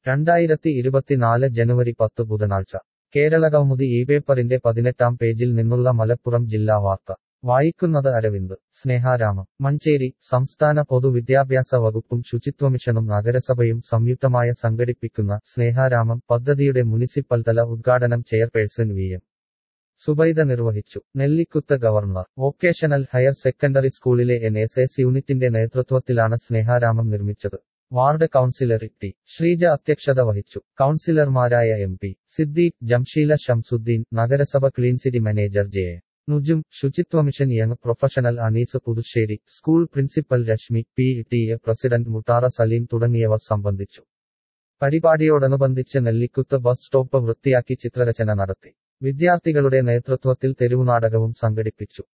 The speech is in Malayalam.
രണ്ടായിരത്തി ഇരുപത്തിനാല് ജനുവരി പത്ത് ബുധനാഴ്ച കേരളകൗമുദി ഈ പേപ്പറിന്റെ പതിനെട്ടാം പേജിൽ നിന്നുള്ള മലപ്പുറം ജില്ലാ വാർത്ത വായിക്കുന്നത് അരവിന്ദ് സ്നേഹാരാമം മഞ്ചേരി സംസ്ഥാന പൊതുവിദ്യാഭ്യാസ വകുപ്പും ശുചിത്വമിഷനും നഗരസഭയും സംയുക്തമായ സംഘടിപ്പിക്കുന്ന സ്നേഹാരാമം പദ്ധതിയുടെ മുനിസിപ്പൽ തല ഉദ്ഘാടനം ചെയർപേഴ്സൺ വി എം സുബൈദ നിർവഹിച്ചു Nellikuth government vocational higher secondary സ്കൂളിലെ എൻ എസ് എസ് യൂണിറ്റിന്റെ നേതൃത്വത്തിലാണ് സ്നേഹാരാമം നിർമ്മിച്ചത് വാർഡ് കൗൺസിലർ ടി ശ്രീജ അധ്യക്ഷത വഹിച്ചു കൗൺസിലർമാരായ എം പി സിദ്ദീഖ് ജംഷീല ഷംസുദ്ദീൻ നഗരസഭ clean city manager J A. Nujum ശുചിത്വ mission young professional Anees Puthussery school principal Reshmi P T A president Muttara Saleem തുടങ്ങിയവർ സംബന്ധിച്ചു പരിപാടിയോടനുബന്ധിച്ച് നെല്ലിക്കുത്ത് ബസ് സ്റ്റോപ്പ് വൃത്തിയാക്കി ചിത്രരചന നടത്തി വിദ്യാർത്ഥികളുടെ നേതൃത്വത്തിൽ തെരുവുനാടകവും സംഘടിപ്പിച്ചു